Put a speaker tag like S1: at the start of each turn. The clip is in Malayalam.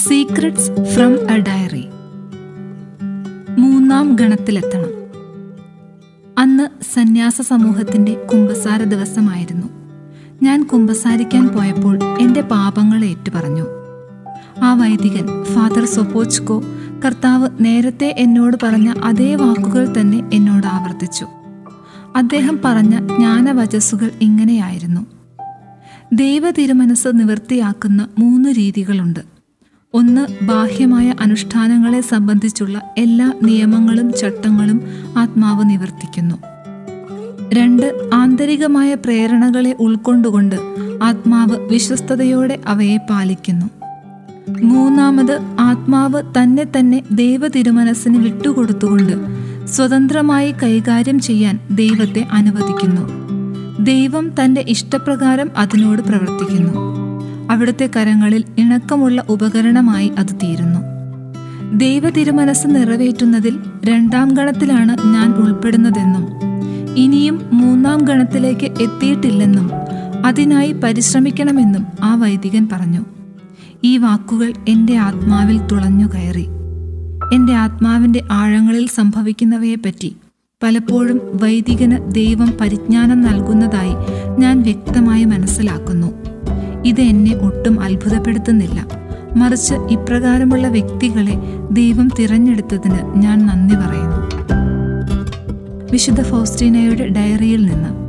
S1: സീക്രട്സ് ഫ്രം എ ഡയറി മൂന്നാം ഗണത്തിലെത്തണം അന്ന് സന്യാസ സമൂഹത്തിന്റെ കുമ്പസാര ദിവസമായിരുന്നു ഞാൻ കുമ്പസാരിക്കാൻ പോയപ്പോൾ എൻ്റെ പാപങ്ങൾ ഏറ്റുപറഞ്ഞു ആ വൈദികൻ ഫാദർ സൊപ്പോച്കോ കർത്താവ് നേരത്തെ എന്നോട് പറഞ്ഞ അതേ വാക്കുകൾ തന്നെ എന്നോട് ആവർത്തിച്ചു അദ്ദേഹം പറഞ്ഞ ജ്ഞാനവചസ്സുകൾ ഇങ്ങനെയായിരുന്നു ദൈവ തിരുമനസ് നിവൃത്തിയാക്കുന്ന മൂന്ന് രീതികളുണ്ട് ഒന്ന് ബാഹ്യമായ അനുഷ്ഠാനങ്ങളെ സംബന്ധിച്ചുള്ള എല്ലാ നിയമങ്ങളും ചട്ടങ്ങളും ആത്മാവ് നിവർത്തിക്കുന്നു രണ്ട് ആന്തരികമായ പ്രേരണകളെ ഉൾക്കൊണ്ടുകൊണ്ട് ആത്മാവ് വിശ്വസ്തയോടെ അവയെ പാലിക്കുന്നു മൂന്നാമത് ആത്മാവ് തന്നെ തന്നെ ദൈവ തിരുമനസ്സിന് വിട്ടുകൊടുത്തുകൊണ്ട് സ്വതന്ത്രമായി കൈകാര്യം ചെയ്യാൻ ദൈവത്തെ അനുവദിക്കുന്നു ദൈവം തന്റെ ഇഷ്ടപ്രകാരം അതിനോട് പ്രവർത്തിക്കുന്നു അവിടുത്തെ കരങ്ങളിൽ ഇണക്കമുള്ള ഉപകരണമായി അത് തീരുന്നു ദൈവ തിരുമനസ് നിറവേറ്റുന്നതിൽ രണ്ടാം ഗണത്തിലാണ് ഞാൻ ഉൾപ്പെടുന്നതെന്നും ഇനിയും മൂന്നാം ഗണത്തിലേക്ക് എത്തിയിട്ടില്ലെന്നും അതിനായി പരിശ്രമിക്കണമെന്നും ആ വൈദികൻ പറഞ്ഞു ഈ വാക്കുകൾ എൻ്റെ ആത്മാവിൽ തുളഞ്ഞു കയറി എൻ്റെ ആത്മാവിൻ്റെ ആഴങ്ങളിൽ സംഭവിക്കുന്നവയെപ്പറ്റി പലപ്പോഴും വൈദികന് ദൈവം പരിജ്ഞാനം നൽകുന്നതായി ഞാൻ വ്യക്തമായി മനസ്സിലാക്കുന്നു ഇത് എന്നെ ഒട്ടും അത്ഭുതപ്പെടുത്തുന്നില്ല മറിച്ച് ഇപ്രകാരമുള്ള വ്യക്തികളെ ദൈവം തിരഞ്ഞെടുത്തതിന് ഞാൻ നന്ദി പറയുന്നു വിശുദ്ധ ഫൗസ്റ്റീനയുടെ ഡയറിയിൽ നിന്ന്